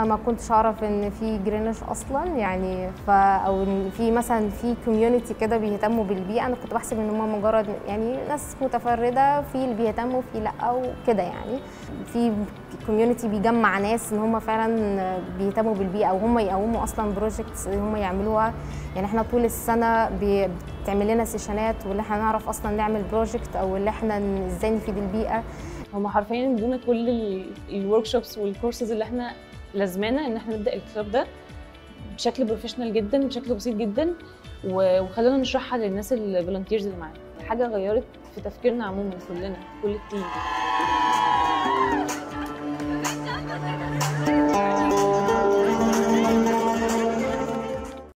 ما كنتش اعرف ان في جرينش اصلا يعني ف او ان في مثلا في كوميونتي كده بيهتموا بالبيئه انا كنت بحسب ان هم مجرد يعني ناس متفرده في اللي بيهتموا في لا وكده يعني في كوميونتي بيجمع ناس ان هم فعلا بيهتموا بالبيئه او هم يقوموا اصلا بروجكتس هم يعملوها يعني احنا طول السنه بي- بتعمل لنا سيشنات واللي احنا نعرف اصلا نعمل بروجكت او اللي احنا ن- ازاي نفيد البيئه هم حرفيا ادونا كل الورك شوبس والكورسز اللي احنا لازمانا ان احنا نبدا الكلاب ده بشكل بروفيشنال جدا بشكل بسيط جدا و- وخلونا نشرحها للناس الفولنتيرز اللي معانا حاجه غيرت في تفكيرنا عموما كلنا كل التيم